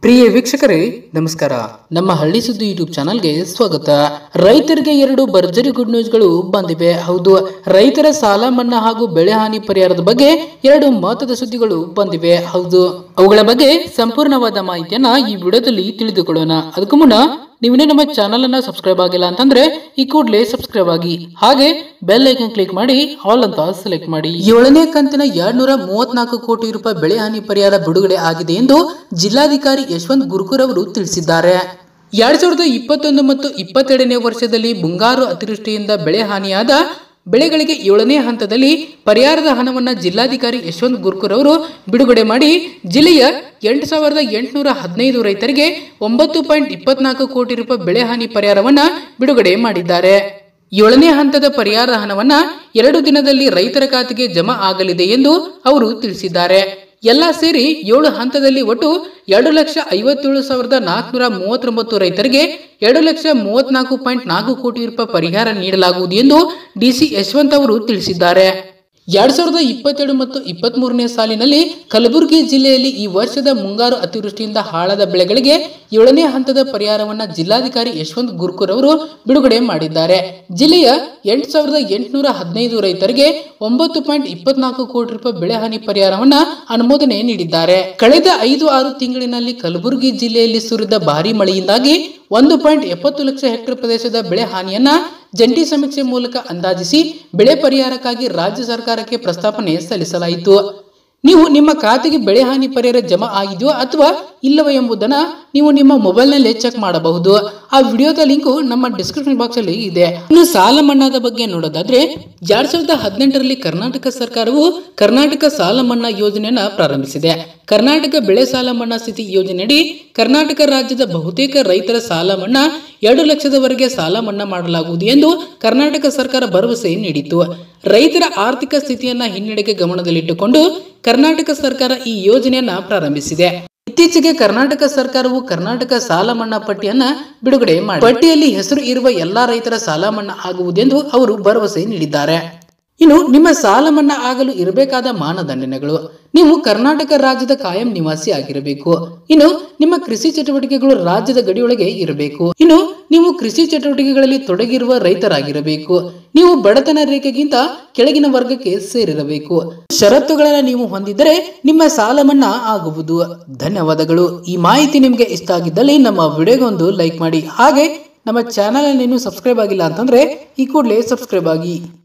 ಪ್ರಿಯ ವೀಕ್ಷಕರೇ ನಮಸ್ಕಾರ ನಮ್ಮ ಹಳ್ಳಿ ಸುದ್ದಿ ಯೂಟ್ಯೂಬ್ ಚಾನಲ್ಗೆ ಸ್ವಾಗತ ರೈತರಿಗೆ ಎರಡು ಭರ್ಜರಿ ಗುಡ್ ನ್ಯೂಸ್ಗಳು ಬಂದಿವೆ ಹೌದು ರೈತರ ಸಾಲ ಮನ್ನಾ ಹಾಗೂ ಬೆಳೆ ಹಾನಿ ಪರಿಹಾರದ ಬಗ್ಗೆ ಎರಡು ಮಹತ್ವದ ಸುದ್ದಿಗಳು ಬಂದಿವೆ ಹೌದು ಅವುಗಳ ಬಗ್ಗೆ ಸಂಪೂರ್ಣವಾದ ಮಾಹಿತಿಯನ್ನ ಈ ವಿಡಿಯೋದಲ್ಲಿ ತಿಳಿದುಕೊಳ್ಳೋಣ ಅದಕ್ಕೂ ಮುನ್ನ ನೀವಿನ್ನೂ ನಮ್ಮ ಚಾನಲ್ ಅನ್ನ ಸಬ್ಸ್ಕ್ರೈಬ್ ಆಗಿಲ್ಲ ಅಂತಂದ್ರೆ ಈ ಕೂಡಲೇ ಸಬ್ಸ್ಕ್ರೈಬ್ ಆಗಿ ಹಾಗೆ ಬೆಲ್ ಐಕನ್ ಕ್ಲಿಕ್ ಮಾಡಿ ಆಲ್ ಅಂತ ಸೆಲೆಕ್ಟ್ ಮಾಡಿ ಏಳನೇ ಕಂತಿನ ಎರಡ್ನೂರ ಮೂವತ್ನಾಲ್ಕು ಕೋಟಿ ರೂಪಾಯಿ ಬೆಳೆ ಹಾನಿ ಪರಿಹಾರ ಬಿಡುಗಡೆ ಆಗಿದೆ ಎಂದು ಜಿಲ್ಲಾಧಿಕಾರಿ ಯಶವಂತ್ ಗುರುಕುರ್ ಅವರು ತಿಳಿಸಿದ್ದಾರೆ ಎರಡ್ ಸಾವಿರದ ಇಪ್ಪತ್ತೊಂದು ಮತ್ತು ಇಪ್ಪತ್ತೆರಡನೇ ವರ್ಷದಲ್ಲಿ ಮುಂಗಾರು ಅತಿವೃಷ್ಟಿಯಿಂದ ಬೆಳೆ ಹಾನಿಯಾದ ಬೆಳೆಗಳಿಗೆ ಏಳನೇ ಹಂತದಲ್ಲಿ ಪರಿಹಾರದ ಹಣವನ್ನು ಜಿಲ್ಲಾಧಿಕಾರಿ ಯಶವಂತ್ ಗುರ್ಕುರ್ ಅವರು ಬಿಡುಗಡೆ ಮಾಡಿ ಜಿಲ್ಲೆಯ ಎಂಟು ಸಾವಿರದ ಎಂಟುನೂರ ಹದಿನೈದು ರೈತರಿಗೆ ಒಂಬತ್ತು ಪಾಯಿಂಟ್ ಇಪ್ಪತ್ನಾಲ್ಕು ಕೋಟಿ ರೂಪಾಯಿ ಬೆಳೆ ಹಾನಿ ಪರಿಹಾರವನ್ನ ಬಿಡುಗಡೆ ಮಾಡಿದ್ದಾರೆ ಏಳನೇ ಹಂತದ ಪರಿಹಾರ ಹಣವನ್ನ ಎರಡು ದಿನದಲ್ಲಿ ರೈತರ ಖಾತೆಗೆ ಜಮಾ ಆಗಲಿದೆ ಎಂದು ಅವರು ತಿಳಿಸಿದ್ದಾರೆ ಎಲ್ಲ ಸೇರಿ ಏಳು ಹಂತದಲ್ಲಿ ಒಟ್ಟು ಎರಡು ಲಕ್ಷ ಐವತ್ತೇಳು ಸಾವಿರದ ನಾಲ್ಕುನೂರ ಮೂವತ್ತೊಂಬತ್ತು ರೈತರಿಗೆ ಎರಡು ಲಕ್ಷ ಮೂವತ್ನಾಲ್ಕು ಪಾಯಿಂಟ್ ನಾಲ್ಕು ಕೋಟಿ ರೂಪಾಯಿ ಪರಿಹಾರ ನೀಡಲಾಗುವುದು ಎಂದು ಡಿಸಿ ಯಶವಂತ್ ಅವರು ತಿಳಿಸಿದ್ದಾರೆ ಎರಡ್ ಸಾವಿರದ ಇಪ್ಪತ್ತೆರಡು ಮತ್ತು ಇಪ್ಪತ್ತ್ ಮೂರನೇ ಸಾಲಿನಲ್ಲಿ ಕಲಬುರಗಿ ಜಿಲ್ಲೆಯಲ್ಲಿ ಈ ವರ್ಷದ ಮುಂಗಾರು ಅತಿವೃಷ್ಟಿಯಿಂದ ಹಾಳಾದ ಬೆಳೆಗಳಿಗೆ ಏಳನೇ ಹಂತದ ಪರಿಹಾರವನ್ನ ಜಿಲ್ಲಾಧಿಕಾರಿ ಯಶವಂತ್ ಗುರ್ಕುರ್ ಅವರು ಬಿಡುಗಡೆ ಮಾಡಿದ್ದಾರೆ ಜಿಲ್ಲೆಯ ಎಂಟು ಸಾವಿರದ ಎಂಟುನೂರ ಹದಿನೈದು ರೈತರಿಗೆ ಒಂಬತ್ತು ಪಾಯಿಂಟ್ ಇಪ್ಪತ್ನಾಲ್ಕು ಕೋಟಿ ರೂಪಾಯಿ ಬೆಳೆ ಹಾನಿ ಪರಿಹಾರವನ್ನ ಅನುಮೋದನೆ ನೀಡಿದ್ದಾರೆ ಕಳೆದ ಐದು ಆರು ತಿಂಗಳಿನಲ್ಲಿ ಕಲಬುರಗಿ ಜಿಲ್ಲೆಯಲ್ಲಿ ಸುರಿದ ಭಾರಿ ಮಳೆಯಿಂದಾಗಿ ಒಂದು ಪಾಯಿಂಟ್ ಎಪ್ಪತ್ತು ಲಕ್ಷ ಹೆಕ್ಟೇರ್ ಪ್ರದೇಶದ ಬೆಳೆ ಹಾನಿಯನ್ನ ಜಂಟಿ ಸಮೀಕ್ಷೆ ಮೂಲಕ ಅಂದಾಜಿಸಿ ಬೆಳೆ ಪರಿಹಾರಕ್ಕಾಗಿ ರಾಜ್ಯ ಸರ್ಕಾರಕ್ಕೆ ಪ್ರಸ್ತಾವನೆ ಸಲ್ಲಿಸಲಾಯಿತು ನೀವು ನಿಮ್ಮ ಖಾತೆಗೆ ಬೆಳೆ ಹಾನಿ ಪರಿಹಾರ ಜಮಾ ಆಗಿದೆಯೋ ಅಥವಾ ಇಲ್ಲವೋ ಎಂಬುದನ್ನ ನೀವು ನಿಮ್ಮ ಮೊಬೈಲ್ನಲ್ಲೇ ಚೆಕ್ ಮಾಡಬಹುದು ಆ ವಿಡಿಯೋದ ಲಿಂಕು ನಮ್ಮ ಡಿಸ್ಕ್ರಿಪ್ಷನ್ ಬಾಕ್ಸ್ ಅಲ್ಲಿ ಇದೆ ಇನ್ನು ಸಾಲ ಮನ್ನಾದ ಬಗ್ಗೆ ನೋಡೋದಾದ್ರೆ ಎರಡ್ ಸಾವಿರದ ಹದಿನೆಂಟರಲ್ಲಿ ಕರ್ನಾಟಕ ಸರ್ಕಾರವು ಕರ್ನಾಟಕ ಸಾಲ ಮನ್ನಾ ಯೋಜನೆಯನ್ನ ಪ್ರಾರಂಭಿಸಿದೆ ಕರ್ನಾಟಕ ಬೆಳೆ ಸಾಲ ಮನ್ನಾ ಸ್ಥಿತಿ ಯೋಜನೆಯಡಿ ಕರ್ನಾಟಕ ರಾಜ್ಯದ ಬಹುತೇಕ ರೈತರ ಸಾಲ ಮನ್ನಾ ಎರಡು ಲಕ್ಷದವರೆಗೆ ಸಾಲ ಮನ್ನಾ ಮಾಡಲಾಗುವುದು ಎಂದು ಕರ್ನಾಟಕ ಸರ್ಕಾರ ಭರವಸೆ ನೀಡಿತು ರೈತರ ಆರ್ಥಿಕ ಸ್ಥಿತಿಯನ್ನ ಹಿನ್ನಡೆಗೆ ಗಮನದಲ್ಲಿಟ್ಟುಕೊಂಡು ಕರ್ನಾಟಕ ಸರ್ಕಾರ ಈ ಯೋಜನೆಯನ್ನ ಪ್ರಾರಂಭಿಸಿದೆ ಇತ್ತೀಚೆಗೆ ಕರ್ನಾಟಕ ಸರ್ಕಾರವು ಕರ್ನಾಟಕ ಸಾಲ ಮನ್ನಾ ಪಟ್ಟಿಯನ್ನ ಬಿಡುಗಡೆ ಮಾಡಿ ಪಟ್ಟಿಯಲ್ಲಿ ಹೆಸರು ಇರುವ ಎಲ್ಲಾ ರೈತರ ಸಾಲ ಮನ್ನಾ ಆಗುವುದೆಂದು ಅವರು ಭರವಸೆ ನೀಡಿದ್ದಾರೆ ಇನ್ನು ನಿಮ್ಮ ಸಾಲ ಮನ್ನಾ ಆಗಲು ಇರಬೇಕಾದ ಮಾನದಂಡನೆಗಳು ನೀವು ಕರ್ನಾಟಕ ರಾಜ್ಯದ ಕಾಯಂ ನಿವಾಸಿ ಆಗಿರಬೇಕು ಇನ್ನು ನಿಮ್ಮ ಕೃಷಿ ಚಟುವಟಿಕೆಗಳು ರಾಜ್ಯದ ಗಡಿಯೊಳಗೆ ಇರಬೇಕು ಇನ್ನು ನೀವು ಕೃಷಿ ಚಟುವಟಿಕೆಗಳಲ್ಲಿ ತೊಡಗಿರುವ ರೈತರಾಗಿರಬೇಕು ನೀವು ಬಡತನ ರೇಖೆಗಿಂತ ಕೆಳಗಿನ ವರ್ಗಕ್ಕೆ ಸೇರಿರಬೇಕು ಷರತ್ತುಗಳನ್ನ ನೀವು ಹೊಂದಿದ್ದರೆ ನಿಮ್ಮ ಸಾಲ ಮನ್ನಾ ಆಗುವುದು ಧನ್ಯವಾದಗಳು ಈ ಮಾಹಿತಿ ನಿಮಗೆ ಇಷ್ಟ ಆಗಿದ್ದಲ್ಲಿ ನಮ್ಮ ವಿಡಿಯೋಗೊಂದು ಲೈಕ್ ಮಾಡಿ ಹಾಗೆ ನಮ್ಮ ಚಾನಲ್ ಇನ್ನೂ ಸಬ್ಸ್ಕ್ರೈಬ್ ಆಗಿಲ್ಲ ಅಂತಂದ್ರೆ ಈ ಕೂಡಲೇ ಸಬ್ಸ್ಕ್ರೈಬ್ ಆಗಿ